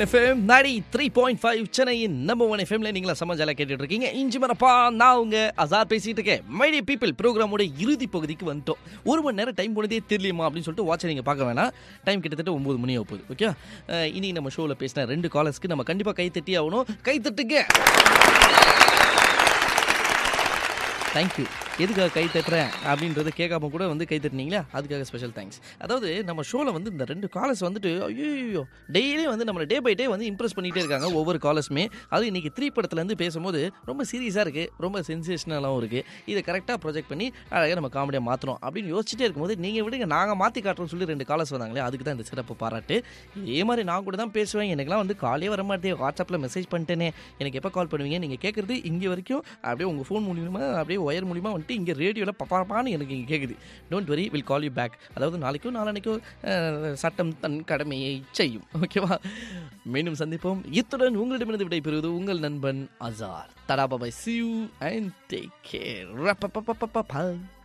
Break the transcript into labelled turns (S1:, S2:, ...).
S1: சூரியன் எஃப்எம் நாடி three point five சென்னையின் நம்பர் ஒன் எஃப்எம்ல நீங்களா சமாஜால கேட்டுட்டு இருக்கீங்க இஞ்சி மரப்பா நான் உங்க அசார் பேசிட்டு இருக்கேன் மைடி பீப்பிள் ப்ரோக்ராமோட இறுதி பகுதிக்கு வந்துட்டோம் ஒரு மணி நேரம் டைம் போனதே தெரியலையுமா அப்படின்னு சொல்லிட்டு வாட்சை நீங்கள் பார்க்க வேணாம் டைம் கிட்டத்தட்ட ஒம்பது மணி ஆக போகுது ஓகே இனி நம்ம ஷோவில் பேசின ரெண்டு காலர்ஸ்க்கு நம்ம கண்டிப்பாக கை தட்டி ஆகணும் கை தட்டுங்க தேங்க்யூ எதுக்காக கை தட்டுறேன் அப்படின்றத கேட்காம கூட வந்து கை தட்டினீங்களா அதுக்காக ஸ்பெஷல் தேங்க்ஸ் அதாவது நம்ம ஷோவில் வந்து இந்த ரெண்டு காலர்ஸ் வந்துட்டு ஐயோ டெய்லியும் வந்து நம்மளை டே பை டே வந்து இம்ப்ரெஸ் பண்ணிகிட்டே இருக்காங்க ஒவ்வொரு காலர்ஸுமே அது இன்னைக்கு த்ரீ படத்துலேருந்து பேசும்போது ரொம்ப சீரியஸாக இருக்குது ரொம்ப சென்சேஷனலாகவும் இருக்குது இதை கரெக்டாக ப்ரொஜெக்ட் பண்ணி அழகாக நம்ம காமெடியாக மாற்றணும் அப்படின்னு யோசிச்சுட்டே இருக்கும்போது நீங்கள் விடுங்க நாங்கள் மாற்றி காட்டுறோம்னு சொல்லி ரெண்டு காலர்ஸ் வந்தாங்களே அதுக்கு தான் இந்த சிறப்பு பாராட்டு இதே மாதிரி நான் கூட தான் பேசுவேன் எனக்குலாம் வந்து காலே வர மாட்டேன் வாட்ஸ்அப்பில் மெசேஜ் பண்ணிட்டேனே எனக்கு எப்போ கால் பண்ணுவீங்க நீங்கள் கேட்குறது இங்கே வரைக்கும் அப்படியே உங்கள் ஃபோன் மூலியமாக அப்படியே ஒயர் மூலியமாக வந்துட்டு இங்கே ரேடியோவில் பப்பாப்பான்னு எனக்கு இங்கே கேட்குது don't worry will call you back அதாவது நாளைக்கும் நாளானைக்கும் அஹ், சட்டம் தன் கடமையை செய்யும் ஓகேவா மீண்டும் சந்திப்போம் இத்துடன் உங்களிடமிருந்து விடைபெறுவது உங்கள் நண்பன் அசார் தடா பாபாய் see you and take care